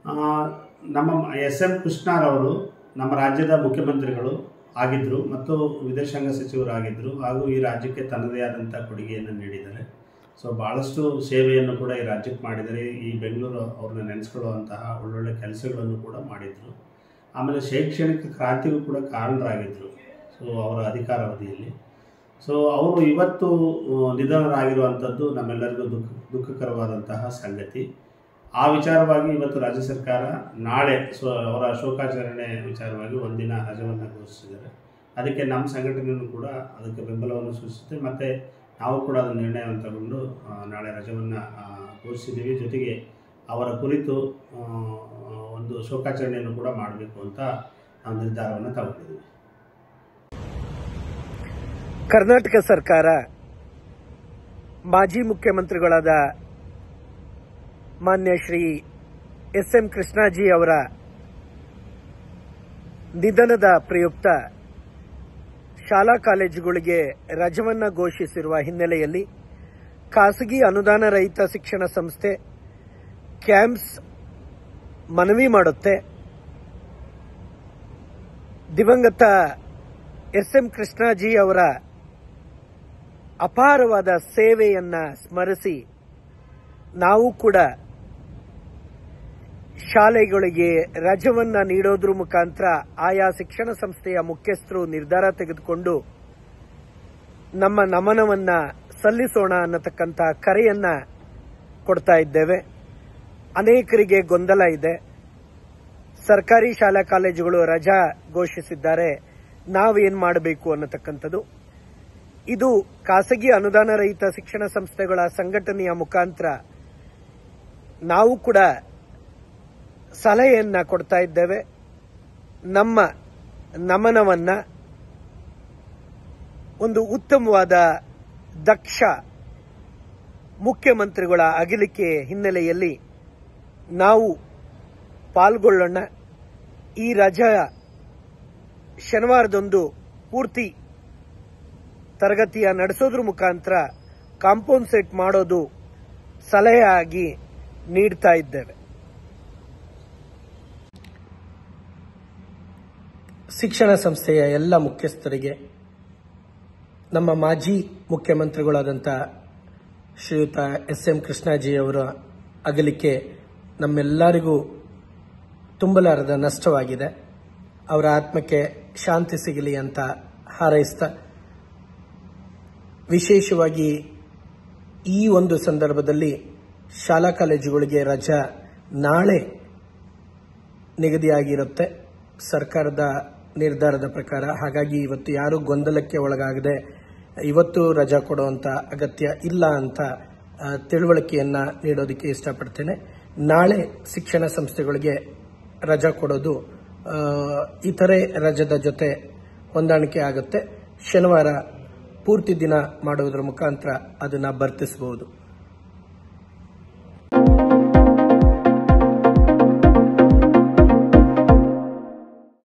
ಆ, ನಮ್ಮ S M ಕೃಷ್ಣರವರು ನಮ್ಮ ರಾಜ್ಯದ ಮುಖ್ಯಮಂತ್ರಿಗಳು ಆಗಿದ್ದರು ಮತ್ತು ವಿದೇಶಾಂಗ ಸಚಿವರು ಆಗಿದ್ದರು ಹಾಗೂ ಈ ರಾಜ್ಯಕ್ಕೆ ತನ್ನದೇ ಆದಂಥ ಕೊಡುಗೆಯನ್ನು ನೀಡಿದ್ದಾರೆ ಸೊ ಭಾಳಷ್ಟು ಸೇವೆಯನ್ನು ಕೂಡ ಈ ರಾಜ್ಯಕ್ಕೆ ಮಾಡಿದ್ದಾರೆ ಈ ಬೆಂಗಳೂರು ಅವ್ರನ್ನ ನೆನೆಸ್ಕೊಳ್ಳುವಂತಹ ಒಳ್ಳೊಳ್ಳೆ ಕೆಲಸಗಳನ್ನು ಕೂಡ ಮಾಡಿದರು ಆಮೇಲೆ ಶೈಕ್ಷಣಿಕ ಕ್ರಾಂತಿಗೂ ಕೂಡ ಕಾರಣರಾಗಿದ್ದರು ಸೊ ಅವರ ಅಧಿಕಾರಾವಧಿಯಲ್ಲಿ ಸೊ ಅವರು ಇವತ್ತು ಆ, ನಿಧನರಾಗಿರುವಂಥದ್ದು ನಮ್ಮೆಲ್ಲರಿಗೂ ದುಃಖ ದುಃಖಕರವಾದಂತಹ ಸಂಗತಿ ಆ ವಿಚಾರವಾಗಿ ಇವತ್ತು ರಾಜ್ಯ ಸರ್ಕಾರ ನಾಳೆ ಸೊ ಅವರ ಶೋಕಾಚರಣೆ ವಿಚಾರವಾಗಿ ಒಂದಿನ ರಜವನ್ನು ಘೋಷಿಸಿದ್ದಾರೆ ಅದಕ್ಕೆ ನಮ್ಮ ಸಂಘಟನೆಯೂ ಕೂಡ ಅದಕ್ಕೆ ಬೆಂಬಲವನ್ನು ಸೂಚಿಸುತ್ತೆ ಮತ್ತು ನಾವು ಕೂಡ ಅದರ ನಿರ್ಣಯವನ್ನು ತಗೊಂಡು ಆ, ನಾಳೆ ರಜವನ್ನು ಘೋಷಿಸಿದ್ದೀವಿ ಜೊತೆಗೆ ಅವರ ಕುರಿತು ಆ, ಒಂದು ಶೋಕಾಚರಣೆಯನ್ನು ಕೂಡ ಮಾಡಬೇಕು ಅಂತ ನಾವು ನಿರ್ಧಾರವನ್ನು ತಗೊಂಡಿದ್ದೀವಿ ಕರ್ನಾಟಕ ಸರ್ಕಾರ ಮಾಜಿ ಮುಖ್ಯಮಂತ್ರಿಗಳಾದ ಮಾನ್ಯ ಶ್ರೀ ಎಸ್ ಎಂ ಕೃಷ್ಣಾಜಿ ಅವರ ನಿಧನದ ಪ್ರಯುಕ್ತ ಶಾಲಾ ಕಾಲೇಜುಗಳಿಗೆ ರಜವನ್ನ ಘೋಷಿಸಿರುವ ಹಿನ್ನೆಲೆಯಲ್ಲಿ ಖಾಸಗಿ ಅನುದಾನ ರಹಿತ ಶಿಕ್ಷಣ ಸಂಸ್ಥೆ ಕ್ಯಾಂಪ್ಸ್ ಮನವಿ ಮಾಡುತ್ತೆ ದಿವಂಗತ ಎಸ್ ಎಂ ಕೃಷ್ಣಾಜಿ ಅವರ ಅಪಾರವಾದ ಸೇವೆಯನ್ನ ಸ್ಮರಿಸಿ ನಾವು ಕೂಡ ಶಾಲೆಗಳಿಗೆ ರಜವನ್ನ ನೀಡೋದ್ರ ಮುಖಾಂತರ ಆಯಾ ಶಿಕ್ಷಣ ಸಂಸ್ಥೆಯ ಮುಖ್ಯಸ್ಥರು ನಿರ್ಧಾರ ತೆಗೆದುಕೊಂಡು ನಮ್ಮ ನಮನವನ್ನ ಸಲ್ಲಿಸೋಣ ಅನ್ನತಕ್ಕಂಥ ಕರೆಯನ್ನ ಕೊಡ್ತಾ ಇದ್ದೇವೆ ಅನೇಕರಿಗೆ ಗೊಂದಲ ಇದೆ ಸರ್ಕಾರಿ ಶಾಲಾ ಕಾಲೇಜುಗಳು ರಜಾ ಘೋಷಿಸಿದ್ದಾರೆ ನಾವೇನ್ ಮಾಡಬೇಕು ಅನ್ನತಕ್ಕಂಥದ್ದು ಇದು ಖಾಸಗಿ ಅನುದಾನ ರಹಿತ ಶಿಕ್ಷಣ ಸಂಸ್ಥೆಗಳ ಸಂಘಟನೆಯ ಮುಖಾಂತರ ನಾವು ಕೂಡ ಸಲಹೆಯನ್ನ ಕೊಡ್ತಾ ಇದ್ದೇವೆ ನಮ್ಮ ನಮನವನ್ನ ಒಂದು ಉತ್ತಮವಾದ ದಕ್ಷ ಮುಖ್ಯಮಂತ್ರಿಗಳ ಅಗಲಿಕೆ ಹಿನ್ನೆಲೆಯಲ್ಲಿ ನಾವು ಪಾಲ್ಗೊಳ್ಳೋಣ ಈ ರಜಾ ಶನಿವಾರದಂದು ಪೂರ್ತಿ ತರಗತಿಯ ನಡೆಸೋದ್ರ ಮುಖಾಂತರ ಕಾಂಪೌಂಡ್ ಸೆಟ್ ಮಾಡೋದು ಸಲಹೆ ಆಗಿ ನೀಡ್ತಾ ಇದ್ದೇವೆ ಶಿಕ್ಷಣ ಸಂಸ್ಥೆಯ ಎಲ್ಲ ಮುಖ್ಯಸ್ಥರಿಗೆ ನಮ್ಮ ಮಾಜಿ ಮುಖ್ಯಮಂತ್ರಿಗಳಾದಂಥ ಶ್ರೀಯುತ ಎಸ್ ಎಂ ಕೃಷ್ಣಾಜಿ ಅವರ ಅಗಲಿಕೆ ನಮ್ಮೆಲ್ಲರಿಗೂ ತುಂಬಲಾರದ ನಷ್ಟವಾಗಿದೆ ಅವರ ಆತ್ಮಕ್ಕೆ ಶಾಂತಿ ಸಿಗಲಿ ಅಂತ ಹಾರೈಸ್ತಾ ವಿಶೇಷವಾಗಿ ಈ ಒಂದು ಸಂದರ್ಭದಲ್ಲಿ ಶಾಲಾ ಕಾಲೇಜುಗಳಿಗೆ ರಜಾ ನಾಳೆ ನಿಗದಿಯಾಗಿರುತ್ತೆ ಸರ್ಕಾರದ ನಿರ್ಧಾರದ ಪ್ರಕಾರ ಹಾಗಾಗಿ ಇವತ್ತು ಯಾರೂ ಗೊಂದಲಕ್ಕೆ ಒಳಗಾಗದೆ ಇವತ್ತು ರಜಾ ಕೊಡುವಂತ ಅಗತ್ಯ ಇಲ್ಲ ಅಂತ ಆ, ತಿಳುವಳಿಕೆಯನ್ನ ನೀಡೋದಕ್ಕೆ ಇಷ್ಟಪಡ್ತೇನೆ ನಾಳೆ ಶಿಕ್ಷಣ ಸಂಸ್ಥೆಗಳಿಗೆ ರಜಾ ಕೊಡೋದು ಆ, ಇತರೆ ರಜದ ಜೊತೆ ಹೊಂದಾಣಿಕೆ ಆಗುತ್ತೆ ಶನಿವಾರ ಪೂರ್ತಿ ದಿನ ಮಾಡುವುದರ ಮುಖಾಂತರ ಅದನ್ನ ಭರ್ತಿಸಬಹುದು